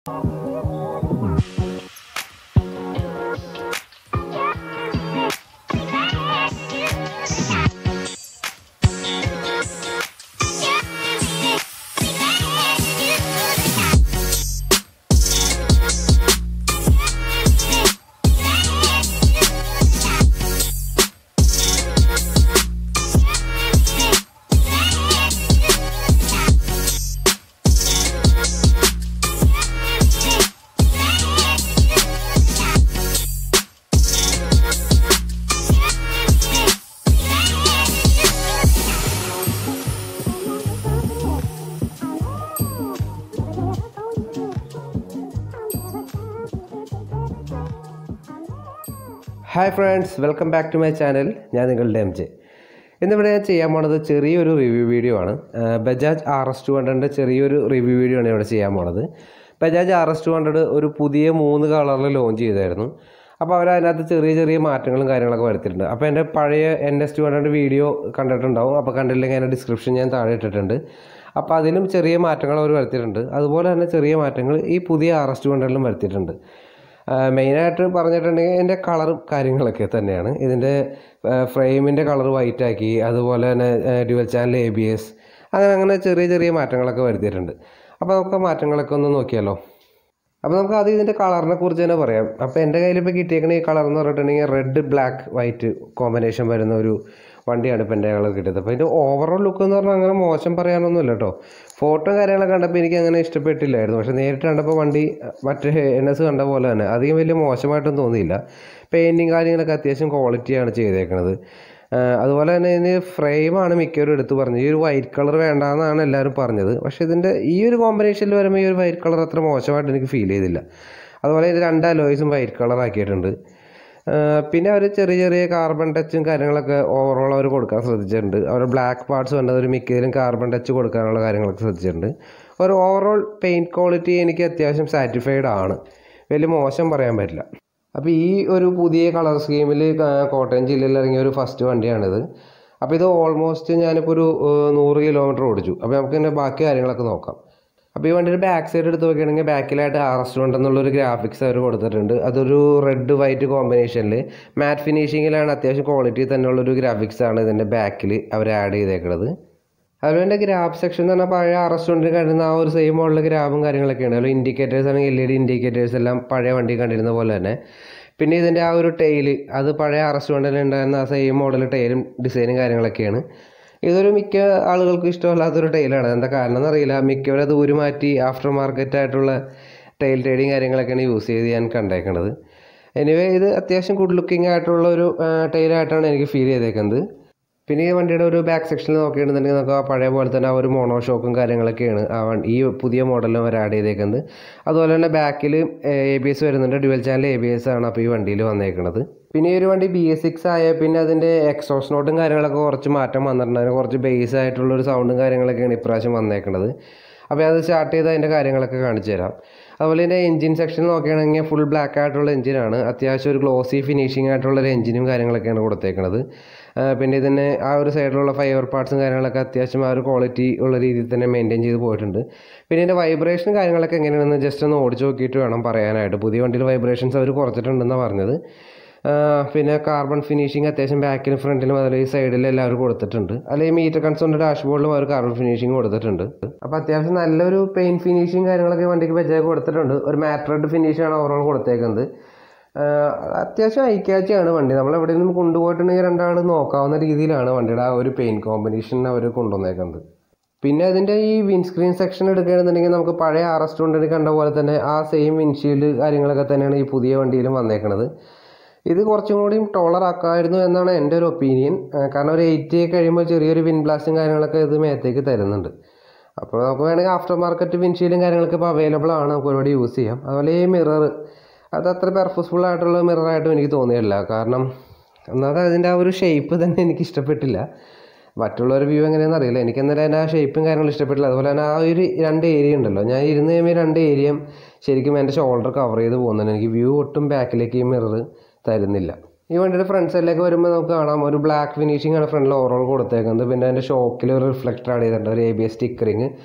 hi friends welcome back to my channel ഞാൻ നിങ്ങളുടെ M J ഇന്നിവിടെ ഞാൻ ചെയ്യാൻ പോണത് ചെറിയൊരു റിവ്യൂ വീഡിയോ ആണ് ആ, ബജാജ് ആർ എസ് ടു ഹൺഡ്രഡിൻ്റെ ചെറിയൊരു റിവ്യൂ വീഡിയോ ആണ് ഇവിടെ ചെയ്യാൻ പോണത് Bajaj R S two hundred ഒരു പുതിയ മൂന്ന് കളറിൽ ലോഞ്ച് ചെയ്തായിരുന്നു അപ്പോൾ അവർ അതിനകത്ത് ചെറിയ ചെറിയ മാറ്റങ്ങളും കാര്യങ്ങളൊക്കെ വരുത്തിയിട്ടുണ്ട് അപ്പോൾ എൻ്റെ പഴയ N S two hundred video കണ്ടിട്ടുണ്ടാവും അപ്പോൾ കണ്ടില്ലെങ്കിൽ അതിൻ്റെ ഡിസ്ക്രിപ്ഷൻ ഞാൻ താഴെ ഇട്ടിട്ടുണ്ട് അപ്പോൾ അതിലും ചെറിയ മാറ്റങ്ങൾ അവർ വരുത്തിയിട്ടുണ്ട് അതുപോലെ തന്നെ ചെറിയ മാറ്റങ്ങൾ ഈ പുതിയ ആർ എസ് ടു ഹൺഡ്രഡിലും വരുത്തിയിട്ടുണ്ട് മെയിനായിട്ട് പറഞ്ഞിട്ടുണ്ടെങ്കിൽ ഇതിൻ്റെ കളറും കാര്യങ്ങളൊക്കെ തന്നെയാണ് ഇതിൻ്റെ ഫ്രെയിമിൻ്റെ കളർ വൈറ്റ് ആക്കി അതുപോലെ തന്നെ dual channel A B S അങ്ങനെ അങ്ങനെ ചെറിയ ചെറിയ മാറ്റങ്ങളൊക്കെ വരുത്തിയിട്ടുണ്ട് അപ്പോൾ നമുക്ക് ആ മാറ്റങ്ങളൊക്കെ ഒന്ന് നോക്കിയാലോ അപ്പോൾ നമുക്ക് ആദ്യം ഇതിൻ്റെ കളറിനെ കുറിച്ച് തന്നെ പറയാം അപ്പോൾ എൻ്റെ കയ്യിൽ ഇപ്പോൾ കിട്ടിയേക്കുന്ന ഈ കളർ എന്ന് പറഞ്ഞിട്ടുണ്ടെങ്കിൽ റെഡ് ബ്ലാക്ക് വൈറ്റ് കോമ്പിനേഷൻ വരുന്ന ഒരു വണ്ടിയാണ് ഇപ്പോൾ എൻ്റെ കയ്യിൽ കിട്ടിയത് അപ്പോൾ ഇതിൻ്റെ ഓവറോൾ ലുക്ക് എന്ന് പറഞ്ഞാൽ അങ്ങനെ മോശം പറയാനൊന്നുമില്ല കേട്ടോ ഫോട്ടോ കാര്യങ്ങളൊക്കെ കണ്ടപ്പോൾ എനിക്ക് അങ്ങനെ ഇഷ്ടപ്പെട്ടില്ലായിരുന്നു പക്ഷേ നേരിട്ട് കണ്ടപ്പോൾ വണ്ടി മറ്റേ എൻ എസ് കണ്ട പോലെ തന്നെ അധികം വലിയ മോശമായിട്ടൊന്നും തോന്നിയില്ല പെയിൻറ്റിങ് കാര്യങ്ങളൊക്കെ അത്യാവശ്യം ക്വാളിറ്റിയാണ് ചെയ്തേക്കുന്നത് ആഹ് അതുപോലെ തന്നെ ഇതിന് ഫ്രെയിമാണ് മിക്കവരും എടുത്ത് പറഞ്ഞത് ഈ ഒരു വൈറ്റ് കളർ വേണ്ടാന്നാണ് എല്ലാവരും പറഞ്ഞത് പക്ഷേ ഇതിൻ്റെ ഈ ഒരു കോമ്പിനേഷനിൽ വരുമ്പോൾ ഈ ഒരു വൈറ്റ് കളർ അത്ര മോശമായിട്ട് എനിക്ക് ഫീൽ ചെയ്തില്ല അതുപോലെ ഇത് രണ്ട് അലോയ്സും വൈറ്റ് കളർ ആക്കിയിട്ടുണ്ട് ആഹ് പിന്നെ അവർ ചെറിയ ചെറിയ കാർബൺ ടച്ചും കാര്യങ്ങളൊക്കെ ഓവറോൾ അവർ കൊടുക്കാൻ ശ്രദ്ധിച്ചിട്ടുണ്ട് അവർ ബ്ലാക്ക് പാർട്സ് വേണ്ടത് ഒരു മിക്കതിലും കാർബൺ ടച്ച് കൊടുക്കാനുള്ള കാര്യങ്ങളൊക്കെ ശ്രദ്ധിച്ചിട്ടുണ്ട് ഒരു ഓവറോൾ പെയിൻറ്റ് ക്വാളിറ്റി എനിക്ക് അത്യാവശ്യം സാറ്റിസ്ഫൈഡ് ആണ് വലിയ മോശം പറയാൻ പറ്റില്ല അപ്പോൾ ഈ ഒരു പുതിയ കളർ സ്കീമിൽ കോട്ടയം ജില്ലയിൽ ഇറങ്ങിയ ഒരു ഫസ്റ്റ് വണ്ടിയാണിത് അപ്പോൾ ഇത് ഓൾമോസ്റ്റ് ഞാനിപ്പോൾ ഒരു ഏഹ്, നൂറ് കിലോമീറ്റർ ഓടിച്ചു അപ്പോൾ നമുക്ക് തന്നെ ബാക്കി കാര്യങ്ങളൊക്കെ നോക്കാം അപ്പോൾ ഈ വണ്ടിയുടെ ബാക്ക് സൈഡ് എടുത്ത് നോക്കുകയാണെങ്കിൽ ബാക്കിലായിട്ട് ആർസ്റ്റ് എന്നുള്ളൊരു ഗ്രാഫിക്സ് അവർ കൊടുത്തിട്ടുണ്ട് അതൊരു റെഡ് വൈറ്റ് കോമ്പിനേഷനിൽ മാറ്റ് ഫിനിഷിങ്ങിലാണ് അത്യാവശ്യം ക്വാളിറ്റി തന്നെയുള്ളൊരു ഗ്രാഫിക്സ് ആണ് ഇതിൻ്റെ ബാക്കിൽ അവർ ആഡ് ചെയ്തേക്കുന്നത് അതുപോലെ തന്നെ ഗ്രാബ് സെക്ഷൻ എന്ന് പറഞ്ഞാൽ പഴയ റെസ്റ്റോറൻറ്റിൽ കണ്ടിരുന്ന ആ ഒരു സെയിം മോഡൽ ഗ്രാബും കാര്യങ്ങളൊക്കെയാണ് അതുപോലെ ഇൻഡിക്കേറ്റേഴ്സ് ആണെങ്കിൽ എൽ ഇ ഡി ഇൻഡിക്കേറ്റേഴ്സ് എല്ലാം പഴയ വണ്ടി കണ്ടിരുന്ന പോലെ തന്നെ പിന്നെ ഇതിൻ്റെ ആ ഒരു ടൈല് അത് പഴയ റെസ്റ്റോറൻറ്റിൽ ഉണ്ടായിരുന്ന ആ സെയിം മോഡൽ ടൈലും ഡിസൈനും കാര്യങ്ങളൊക്കെയാണ് ഇതൊരു മിക്ക ആളുകൾക്ക് ഇഷ്ടമല്ലാത്തൊരു ടൈലാണ് എന്താ കാരണം എന്നറിയില്ല മിക്കവരും അത് ഊരി മാറ്റി ആഫ്റ്റർ മാർക്കറ്റ് ആയിട്ടുള്ള ടൈൽ ട്രേഡിങ് കാര്യങ്ങളൊക്കെയാണ് യൂസ് ചെയ്ത് ഞാൻ കണ്ടേക്കണത് എനിവേ ഇത് അത്യാവശ്യം ഗുഡ് ലുക്കിംഗ് ആയിട്ടുള്ള ഒരു ടൈലായിട്ടാണ് എനിക്ക് ഫീൽ ചെയ്തേക്കുന്നത് പിന്നെ ഈ വണ്ടിയുടെ ഒരു ബാക്ക് സെക്ഷനിൽ നോക്കുകയാണെന്നുണ്ടെങ്കിൽ നമുക്ക് ആ പഴയ പോലെ തന്നെ ആ ഒരു മോണോ ഷോക്കും കാര്യങ്ങളൊക്കെയാണ് ആ വണ്ടി ഈ പുതിയ മോഡലിൽ അവർ ആഡ് ചെയ്തേക്കുന്നത് അതുപോലെ തന്നെ ബാക്കിൽ എ ബി എസ് വരുന്നുണ്ട് dual channel A B S ആണ് അപ്പോൾ ഈ വണ്ടിയിൽ വന്നേക്കുന്നത് പിന്നെ ഈ ഒരു വണ്ടി ബി എസ് സിക്സ് ആയ പിന്നെ അതിൻ്റെ എക്സോസ് നോട്ടും കാര്യങ്ങളൊക്കെ കുറച്ച് മാറ്റം വന്നിട്ടുണ്ട് അതിന് കുറച്ച് ബേസ് ആയിട്ടുള്ള ഒരു സൗണ്ടും കാര്യങ്ങളൊക്കെയാണ് ഇപ്രാവശ്യം വന്നേക്കുന്നത് അപ്പോൾ അത് സ്റ്റാർട്ട് ചെയ്ത് അതിൻ്റെ കാര്യങ്ങളൊക്കെ കാണിച്ചു തരാം അതുപോലെ ഇതിൻ്റെ എഞ്ചിൻ സെക്ഷൻ നോക്കുകയാണെങ്കിൽ ഫുൾ ബ്ലാക്ക് ആയിട്ടുള്ള എഞ്ചിനാണ് അത്യാവശ്യം ഒരു ഗ്ലോസി ഫിനിഷിംഗ് ആയിട്ടുള്ള ഒരു എഞ്ചിനും കാര്യങ്ങളൊക്കെയാണ് കൊടുത്തേക്കുന്നത് ആ, പിന്നെ ഇതിന് ആ ഒരു സൈഡിലുള്ള ഫൈബർ പാർട്സും കാര്യങ്ങളൊക്കെ അത്യാവശ്യം ആ ഒരു ക്വാളിറ്റി ഉള്ള രീതിയിൽ തന്നെ മെയിൻറ്റെയിൻ ചെയ്ത് പോയിട്ടുണ്ട് പിന്നെ ഇതിൻ്റെ വൈബ്രേഷൻ കാര്യങ്ങളൊക്കെ എങ്ങനെയാണെന്ന് ജസ്റ്റ് ഒന്ന് ഓടിച്ച് നോക്കിയിട്ട് വേണം പറയാനായിട്ട് പുതിയ വണ്ടിയിൽ വൈബ്രേഷൻസ് അവർ കുറച്ചിട്ടുണ്ടെന്നാണ് പറഞ്ഞത് ആ, പിന്നെ കാർബൺ ഫിനിഷിങ് അത്യാവശ്യം ബാക്കിലും ഫ്രണ്ടിലും അതുപോലെ ഈ സൈഡിലും എല്ലാവരും കൊടുത്തിട്ടുണ്ട് അല്ലെങ്കിൽ മീറ്റർ കൺസോണിൻ്റെ ഡാഷ്ബോർഡിലും അവർ കാർബൺ ഫിനിഷിങ് കൊടുത്തിട്ടുണ്ട് അപ്പോൾ അത്യാവശ്യം നല്ലൊരു പെയിൻ ഫിനിഷിങ് കാര്യങ്ങളൊക്കെ വണ്ടിക്ക് വെച്ചാൽ കൊടുത്തിട്ടുണ്ട് ഒരു മാറ്റ് റെഡ് ഫിനിഷാണ് ഓവറോൾ കൊടുത്തേക്കുന്നത് ആ, അത്യാവശ്യം ഐക്യാച്ചിയാണ് വണ്ടി നമ്മൾ എവിടെയെങ്കിലും കൊണ്ടുപോയിട്ടുണ്ടെങ്കിൽ രണ്ടാൾ നോക്കാവുന്ന രീതിയിലാണ് വണ്ടിയുടെ ആ ഒരു പെയിൻ കോമ്പിനേഷൻ അവർ കൊണ്ടുവന്നേക്കുന്നത് പിന്നെ അതിൻ്റെ ഈ വിൻസ്ക്രീൻ സെക്ഷൻ എടുക്കുകയാണെന്നുണ്ടെങ്കിൽ നമുക്ക് പഴയ ആർ എസ് കൊണ്ടിന് കണ്ട പോലെ തന്നെ ആ സെയിം വിൻഷീൽഡ് കാര്യങ്ങളൊക്കെ തന്നെയാണ് ഈ പുതിയ വണ്ടിയിലും വന്നേക്കുന്നത് ഇത് കുറച്ചും കൂടിയും ടോളർ ആക്കാമായിരുന്നു എന്നാണ് എൻ്റെ ഒരു ഒപ്പീനിയൻ കാരണം ഒരു എയ്റ്റി കഴിയുമ്പോൾ ചെറിയൊരു വിൻ ബ്ലാസ്റ്റും കാര്യങ്ങളൊക്കെ ഇത് മേത്തേക്ക് തരുന്നുണ്ട് അപ്പോൾ നമുക്ക് വേണമെങ്കിൽ ആഫ്റ്റർ മാർക്കറ്റ് വിൻഷീൽഡും കാര്യങ്ങളൊക്കെ ഇപ്പോൾ അവൈലബിൾ ആണ് നമുക്ക് ഒരുപാട് യൂസ് ചെയ്യാം അതുപോലെ ഈ മിറർ അത് അത്ര പെർഫസ്ഫുൾ ആയിട്ടുള്ള മിററായിട്ടും എനിക്ക് തോന്നിയില്ല കാരണം ഒന്നാമത് അതിൻ്റെ ആ ഒരു ഷേപ്പ് തന്നെ എനിക്ക് ഇഷ്ടപ്പെട്ടില്ല മറ്റുള്ളവരുടെ വ്യൂ എങ്ങനെയാണെന്ന് അറിയില്ല എനിക്ക് എന്നാലും അതിൻ്റെ ആ ഷേപ്പും കാര്യങ്ങളും ഇഷ്ടപ്പെട്ടില്ല അതുപോലെ തന്നെ ആ ഒരു രണ്ട് ഏരിയ ഉണ്ടല്ലോ ഞാൻ ഇരുന്ന് കഴിയുമ്പോൾ ഈ രണ്ട് ഏരിയയും ശരിക്കും എൻ്റെ ഷോൾഡർ കവർ ചെയ്ത് പോകുന്നുണ്ട് എനിക്ക് വ്യൂ ഒട്ടും ബാക്കിലേക്ക് ഈ മിറർ തരുന്നില്ല ഈ വണ്ടിയുടെ ഫ്രണ്ട് സൈഡിലേക്ക് വരുമ്പോൾ നമുക്ക് കാണാം ഒരു ബ്ലാക്ക് ഫിനിഷിംഗ് ആണ് ഫ്രണ്ടിൽ ഓവറോൾ കൊടുത്തേക്കുന്നത് പിന്നെ അതിൻ്റെ ഷോക്കിൽ ഒരു റിഫ്ലക്ടർ ആഡ് ചെയ്തിട്ടുണ്ട് ഒരു എ ബി എസ് സ്റ്റിക്കറിങ്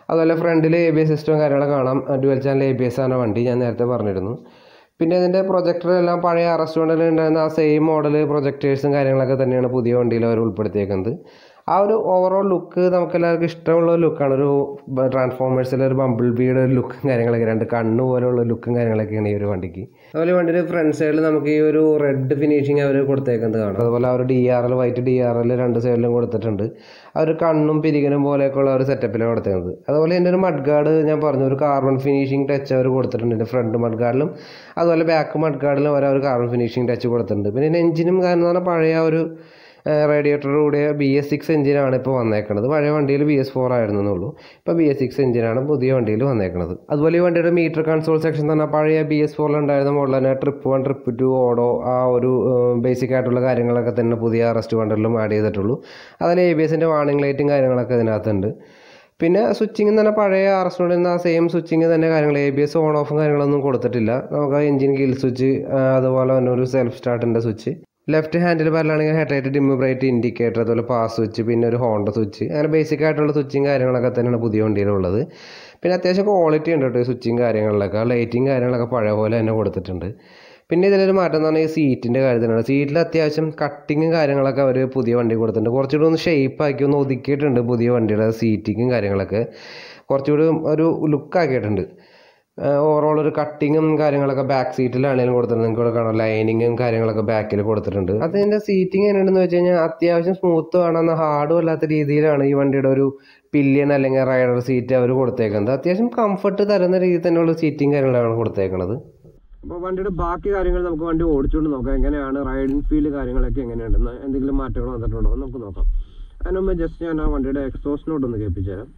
അതുപോലെ ഫ്രണ്ടിൽ എ ബി എസ് സിസ്റ്റവും കാര്യങ്ങളൊക്കെ കാണാം dual channel A B S ആണ് വണ്ടി ഞാൻ നേരത്തെ പറഞ്ഞിരുന്നു പിന്നെ ഇതിൻ്റെ പ്രൊജക്ടറെല്ലാം പഴയ അറസ്റ്റ് വണ്ടിയിൽ ഉണ്ടായിരുന്ന ആ സെയിം മോഡൽ പ്രൊജക്ടേഴ്സും കാര്യങ്ങളൊക്കെ തന്നെയാണ് പുതിയ വണ്ടിയിൽ അവർ ഉൾപ്പെടുത്തിയേക്കുന്നത് ആ ഒരു ഓവറോൾ ലുക്ക് നമുക്ക് എല്ലാവർക്കും ഇഷ്ടമുള്ള ഒരു ലുക്കാണ് ഒരു ട്രാൻസ്ഫോമേഴ്സിലെ ഒരു ബമ്പിൾ ബീയുടെ ഒരു ലുക്കും കാര്യങ്ങളൊക്കെ രണ്ട് കണ്ണ് പോലെയുള്ള ലുക്കും കാര്യങ്ങളൊക്കെയാണ് ഈ ഒരു വണ്ടിക്ക് അതുപോലെ വണ്ടിയുടെ ഫ്രണ്ട് സൈഡിൽ നമുക്ക് ഈ ഒരു റെഡ് ഫിനിഷിങ് അവർ കൊടുത്തേക്കുന്നത് കാണാം അതുപോലെ ആ ഒരു D R L white D R L രണ്ട് സൈഡിലും കൊടുത്തിട്ടുണ്ട് ആ ഒരു കണ്ണും പിരികനും പോലെയൊക്കെയുള്ള ഒരു സെറ്റപ്പിലാണ് കൊടുത്തേക്കുന്നത് അതുപോലെ എൻ്റെ ഒരു മഡ് ഗാർഡ് ഞാൻ പറഞ്ഞു ഒരു കാർബൺ ഫിനിഷിങ് ടച്ച് അവർ കൊടുത്തിട്ടുണ്ട് എൻ്റെ ഫ്രണ്ട് മഡ് ഗാർഡിലും അതുപോലെ ബാക്ക് മഡ് ഗാർഡിലും അവർ ഒരു കാർബൺ ഫിനിഷിങ് ടച്ച് കൊടുത്തിട്ടുണ്ട് പിന്നെ എഞ്ചിനും കാരണം എന്ന് പറഞ്ഞാൽ പഴയ ഒരു റേഡിയേറ്ററോട് കൂടിയ ബി എസ് സിക്സ് എഞ്ചിനാണ് ഇപ്പോൾ വന്നേക്കുന്നത് പഴയ വണ്ടിയിൽ ബി എസ് ഫോർ ആയിരുന്നുള്ളൂ ഇപ്പോൾ ബി എസ് സിക്സ് എഞ്ചിനാണ് പുതിയ വണ്ടിയിൽ വന്നേക്കുന്നത് അതുപോലെ ഈ വണ്ടിയുടെ മീറ്റർ കൺസോൾ സെക്ഷൻ തന്നെ പഴയ ബി എസ് ഫോറിൽ ഉണ്ടായിരുന്ന മോഡൽ തന്നെ ട്രിപ്പ് വൺ ട്രിപ്പ് ടു ഓടോ ആ ഒരു ബേസിക് ആയിട്ടുള്ള കാര്യങ്ങളൊക്കെ തന്നെ പുതിയ അറസ്റ്റ് വണ്ടറിലും ആഡ് ചെയ്തിട്ടുള്ളൂ അതിൽ എ ബി എസിൻ്റെ വാണിംഗ് ലൈറ്റും കാര്യങ്ങളൊക്കെ ഇതിനകത്തുണ്ട് പിന്നെ സ്വിച്ചിങ് തന്നെ പഴയ അറസ്റ്റോണ്ടിൽ ആ സെയിം സ്വിച്ചിങ് തന്നെ കാര്യങ്ങൾ എ ബി എസ് ഓൺ ഓഫും കാര്യങ്ങളൊന്നും കൊടുത്തിട്ടില്ല നമുക്ക് എഞ്ചിൻ കിൽ സ്വിച്ച് അതുപോലെ തന്നെ ഒരു സെൽഫ് സ്റ്റാർട്ടിൻ്റെ സ്വിച്ച് ലെഫ്റ്റ് ഹാൻഡിൽ ബാറിലാണെങ്കിൽ ഹെഡ്ലൈറ്റ് ഡിം ബ്രൈറ്റ് ഇൻഡിക്കേറ്റർ അതുപോലെ പാസ് സ്വിച്ച് പിന്നെ ഒരു ഹോണ്ട സ്വിച്ച് അങ്ങനെ ബേസിക് ആയിട്ടുള്ള സ്വിച്ചും കാര്യങ്ങളൊക്കെ തന്നെയാണ് പുതിയ വണ്ടിയിലുള്ളത് പിന്നെ അത്യാവശ്യം ക്വാളിറ്റി ഉണ്ട് കേട്ടോ ഈ സ്വിച്ചും കാര്യങ്ങളിലൊക്കെ ലൈറ്റിങ് കാര്യങ്ങളൊക്കെ പഴയ പോലെ തന്നെ കൊടുത്തിട്ടുണ്ട് പിന്നെ ഇതിലൊരു മാറ്റം എന്ന് പറഞ്ഞാൽ ഈ സീറ്റിൻ്റെ കാര്യത്തിലാണ് സീറ്റിൽ അത്യാവശ്യം കട്ടിങ്ങും കാര്യങ്ങളൊക്കെ അവർ പുതിയ വണ്ടി കൊടുത്തിട്ടുണ്ട് കുറച്ചുകൂടി ഒന്ന് ഷേപ്പ് ആക്കി ഒന്ന് ഒതുക്കിയിട്ടുണ്ട് പുതിയ വണ്ടിയുടെ സീറ്റിങ്ങും കാര്യങ്ങളൊക്കെ കുറച്ചുകൂടി ഒരു ലുക്ക് ആക്കിയിട്ടുണ്ട് ഓവറോൾ ഒരു കട്ടിങ്ങും കാര്യങ്ങളൊക്കെ ബാക്ക് സീറ്റിലാണെങ്കിലും കൊടുത്തിട്ടുണ്ട് നിങ്ങൾക്ക് ഇവിടെ കാണാം ലൈനിങ്ങും കാര്യങ്ങളൊക്കെ ബാക്കിൽ കൊടുത്തിട്ടുണ്ട് അതിൻ്റെ സീറ്റിംഗ് എങ്ങനെയുണ്ടെന്ന് വെച്ച് കഴിഞ്ഞാൽ അത്യാവശ്യം സ്മൂത്ത് വേണമെന്ന ഹാർഡും അല്ലാത്ത രീതിയിലാണ് ഈ വണ്ടിയുടെ ഒരു പില്യൻ അല്ലെങ്കിൽ റൈഡർ സീറ്റ് അവർ കൊടുത്തേക്കുന്നത് അത്യാവശ്യം കംഫർട്ട് തരുന്ന രീതിയിൽ തന്നെയുള്ള സീറ്റിംഗ് കാര്യങ്ങളാണ് കൊടുത്തേക്കുന്നത് അപ്പോൾ വണ്ടിയുടെ ബാക്കി കാര്യങ്ങൾ നമുക്ക് വണ്ടി ഓടിച്ചുകൊണ്ട് നോക്കാം എങ്ങനെയാണ് റൈഡിങ് ഫീൽ കാര്യങ്ങളൊക്കെ എങ്ങനെയുണ്ടെന്ന് എന്തെങ്കിലും മാറ്റങ്ങൾ വന്നിട്ടുണ്ടോ എന്ന് നമുക്ക് നോക്കാം അതിന് മുമ്പ് ജസ്റ്റ് ഞാൻ ആ വണ്ടിയുടെ എക്സോസ്റ്റ് നോട്ട് ഒന്ന് കേൾപ്പിച്ചു തരാം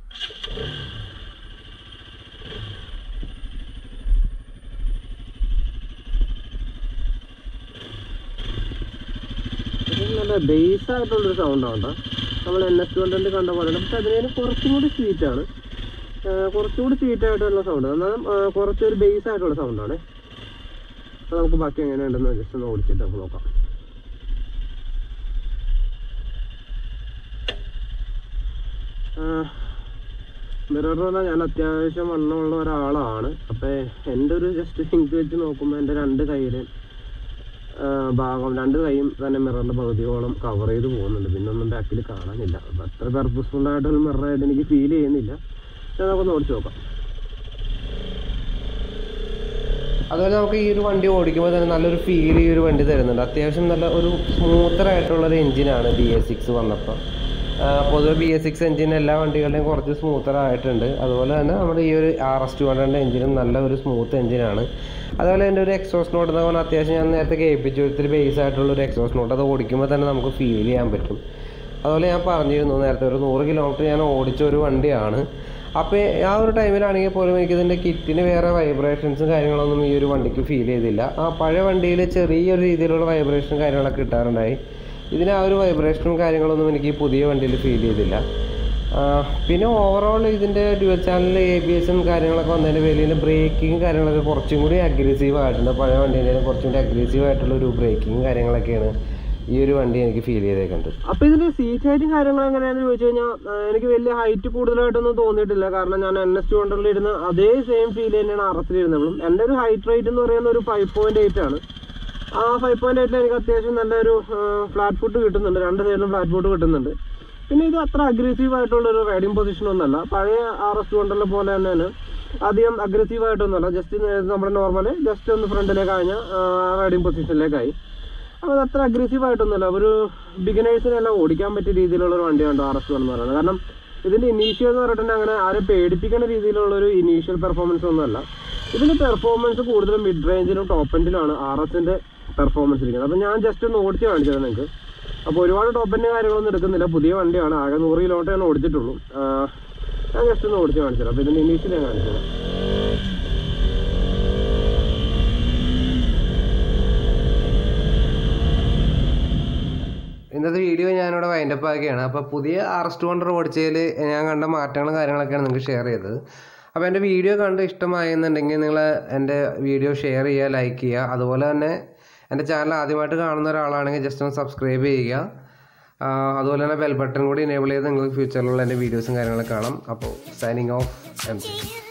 ഇത് നല്ല ബേസ് ആയിട്ടുള്ളൊരു സൗണ്ടാണ് കേട്ടോ നമ്മൾ എൻ എസ് ട്വൻറ്റി കണ്ട പോലെ പക്ഷെ അതിന് കുറച്ചും കൂടി സ്വീറ്റ് ആണ് കുറച്ചും കൂടി സ്വീറ്റ് ആയിട്ടുള്ള സൗണ്ട് എന്നാലും കുറച്ചൊരു ബേസ് ആയിട്ടുള്ള സൗണ്ടാണ് അപ്പോൾ നമുക്ക് ബാക്കി എങ്ങനെയുണ്ടെന്ന് ജസ്റ്റ് ഒന്ന് ഓടിച്ചിട്ട് നമുക്ക് നോക്കാം മിറർ പറഞ്ഞാൽ ഞാൻ അത്യാവശ്യം വണ്ണമുള്ള ഒരാളാണ് അപ്പോൾ എൻ്റെ ഒരു ജസ്റ്റ് സിങ്ക് വെച്ച് നോക്കുമ്പോൾ എൻ്റെ രണ്ട് കയ്യിലും ഭാഗം രണ്ട് കൈയും തന്നെ മിററിൻ്റെ പകുതിയോളം കവർ ചെയ്ത് പോകുന്നുണ്ട് പിന്നെ ഒന്നും ബാക്കിൽ കാണാനില്ല അപ്പം അത്ര പർപ്പസ്ഫുൾ ആയിട്ടൊരു മിററായിട്ട് എനിക്ക് ഫീൽ ചെയ്യുന്നില്ല ഞാൻ നമുക്കൊന്ന് ഓടിച്ച് നോക്കാം അതുപോലെ നമുക്ക് ഈ ഒരു വണ്ടി ഓടിക്കുമ്പോൾ തന്നെ നല്ലൊരു ഫീൽ ഈ ഒരു വണ്ടി തരുന്നുണ്ട് അത്യാവശ്യം നല്ല ഒരു സ്മൂത്തർ ആയിട്ടുള്ളൊരു എഞ്ചിനാണ് ബി എസ് സിക്സ് വന്നപ്പോൾ പൊതുവെ ബി എസ് സിക്സ് എഞ്ചിൻ എല്ലാ വണ്ടികളുടെയും കുറച്ച് സ്മൂത്തർ ആയിട്ടുണ്ട് അതുപോലെ തന്നെ നമ്മുടെ ഈ ഒരു ആർ എസ് ടു ഹൺഡ്രഡിൻ്റെ എഞ്ചിനും നല്ല ഒരു സ്മൂത്ത് എഞ്ചിനാണ് അതുപോലെ എൻ്റെ ഒരു എക്സോസ് നോട്ട് എന്ന് പറഞ്ഞാൽ അത്യാവശ്യം ഞാൻ നേരത്തെ കേൾപ്പിച്ചു ഒത്തിരി ബേസ് ആയിട്ടുള്ള ഒരു എക്സോസ് നോട്ട് അത് ഓടിക്കുമ്പോൾ തന്നെ നമുക്ക് ഫീൽ ചെയ്യാൻ പറ്റും അതുപോലെ ഞാൻ പറഞ്ഞിരുന്നു നേരത്തെ ഒരു നൂറ് കിലോമീറ്റർ ഞാൻ ഓടിച്ച ഒരു വണ്ടിയാണ് അപ്പോൾ ആ ഒരു ടൈമിലാണെങ്കിൽ പോലും എനിക്ക് ഇതിൻ്റെ കിറ്റിന് വേറെ വൈബ്രേഷൻസും കാര്യങ്ങളൊന്നും ഈ ഒരു വണ്ടിക്ക് ഫീൽ ചെയ്തില്ല ആ പഴയ വണ്ടിയിൽ ചെറിയൊരു രീതിയിലുള്ള വൈബ്രേഷനും കാര്യങ്ങളൊക്കെ കിട്ടാറുണ്ടായി ഇതിന് ആ ഒരു വൈബ്രേഷനും കാര്യങ്ങളൊന്നും എനിക്ക് ഈ പുതിയ വണ്ടിയിൽ ഫീൽ ചെയ്തില്ല ആ, പിന്നെ ഓവറോൾ ഇതിൻ്റെ ഡ്യുവൽ ചാനൽ എ ബി എസും കാര്യങ്ങളൊക്കെ വന്നതിൻ്റെ പേരിൽ ഇതിൻ്റെ ബ്രേക്കിങ് കാര്യങ്ങളൊക്കെ കുറച്ചും കൂടി അഗ്രസീവ് ആയിട്ടുണ്ട് പഴയ വണ്ടീൻ്റെ കുറച്ചും കൂടി അഗ്രസീവ് ആയിട്ടുള്ള ഒരു ബ്രേക്കിങ് കാര്യങ്ങളൊക്കെയാണ് ഈ ഒരു വണ്ടി എനിക്ക് ഫീൽ ചെയ്തേക്കുന്നത് അപ്പൊ ഇതിന്റെ സീറ്റ് ഹൈറ്റും കാര്യങ്ങളും എങ്ങനെയാണെന്ന് ചോദിച്ചു കഴിഞ്ഞാൽ എനിക്ക് വലിയ ഹൈറ്റ് കൂടുതലായിട്ടൊന്നും തോന്നിയിട്ടില്ല കാരണം ഞാൻ എൻ എസ് ടു ഹൺഡ്രഡിൽ ഇരുന്ന് അതേ സെയിം ഫീൽ തന്നെയാണ് അറസ്റ്റിൽ ഇരുന്നപ്പോഴും എൻ്റെ ഒരു ഹൈറ്റ് റേറ്റ് എന്ന് പറയുന്നത് ഒരു ഫൈവ് പോയിന്റ് എയ്റ്റ് ആണ് ആ ഫൈവ് പോയിന്റ് എയ്റ്റിൽ എനിക്ക് അത്യാവശ്യം നല്ലൊരു ഫ്ലാറ്റ് ഫുട്ട് കിട്ടുന്നുണ്ട് രണ്ട് സൈഡിലും ഫ്ലാറ്റ് ഫുട്ട് കിട്ടുന്നുണ്ട് പിന്നെ ഇത് അത്ര അഗ്രസീവ് ആയിട്ടുള്ള ഒരു റൈഡിങ് പൊസിഷൻ ഒന്നല്ല പഴയ ആർ എസ് ടു ഹൺഡ്രഡിലെ പോലെ തന്നെയാണ് അധികം അഗ്രസീവ് ആയിട്ടൊന്നുമല്ല ജസ്റ്റ് നമ്മുടെ നോർമല് ജസ്റ്റ് ഒന്ന് ഫ്രണ്ടിലേക്ക് കഴിഞ്ഞാൽ റൈഡിങ് പൊസിഷനിലേക്കായി അപ്പോൾ അത് അത്ര അഗ്രസീവ് ആയിട്ടൊന്നുമല്ല ഒരു ബിഗിനേഴ്സിനെല്ലാം ഓടിക്കാൻ പറ്റിയ രീതിയിലുള്ള ഒരു വണ്ടിയാണ് ആർ എസ് എന്ന് പറയുന്നത് കാരണം ഇതിന്റെ ഇനീഷ്യൽ എന്ന് പറഞ്ഞിട്ടുണ്ടെങ്കിൽ അങ്ങനെ ആരെ പേടിപ്പിക്കുന്ന രീതിയിലുള്ള ഒരു ഇനീഷ്യൽ പെർഫോമൻസ് ഒന്നുമല്ല ഇതിന്റെ പെർഫോമൻസ് കൂടുതലും മിഡ് റേഞ്ചിലും ടോപ്പ് എൻഡിലുമാണ് ആർ എസിന്റെ പെർഫോമൻസ് ഇരിക്കുന്നത് അപ്പോൾ ഞാൻ ജസ്റ്റ് ഒന്ന് ഓടിച്ച് കാണിച്ചത് നിങ്ങൾക്ക് അപ്പോൾ ഒരുപാട് ടോപ്പ് എൻഡ് കാര്യങ്ങളൊന്നും എടുക്കുന്നില്ല പുതിയ വണ്ടിയാണ് ആകെ നൂറ് കിലോമീറ്റർ ഞാൻ ഓടിച്ചിട്ടുള്ളൂ ആ, ഞാൻ ജസ്റ്റ് ഒന്ന് ഓടിച്ച് കാണിച്ചത് അപ്പോൾ ഇതിന്റെ ഇനീഷ്യൽ ഞാൻ കാണിച്ചത് ഇന്നത്തെ വീഡിയോ ഞാനിവിടെ വൈൻഡപ്പ് ആക്കിയാണ് അപ്പോൾ പുതിയ ആർ എസ് ടു ഹൺഡ്രഡ് ഓടിച്ചതിൽ ഞാൻ കണ്ട മാറ്റങ്ങളും കാര്യങ്ങളൊക്കെയാണ് നിങ്ങൾക്ക് ഷെയർ ചെയ്തത് അപ്പോൾ എൻ്റെ വീഡിയോ കണ്ട് ഇഷ്ടമായെന്നുണ്ടെങ്കിൽ നിങ്ങൾ എൻ്റെ വീഡിയോ ഷെയർ ചെയ്യുക ലൈക്ക് ചെയ്യുക അതുപോലെ തന്നെ എൻ്റെ ചാനൽ ആദ്യമായിട്ട് കാണുന്ന ഒരാളാണെങ്കിൽ ജസ്റ്റ് ഒന്ന് സബ്സ്ക്രൈബ് ചെയ്യുക അതുപോലെ തന്നെ ബെൽ ബട്ടൺ കൂടി എനേബിൾ ചെയ്ത് നിങ്ങൾക്ക് ഫ്യൂച്ചറിലുള്ള എൻ്റെ വീഡിയോസും കാര്യങ്ങളൊക്കെ കാണാം അപ്പോൾ സൈനിങ് ഓഫ് എം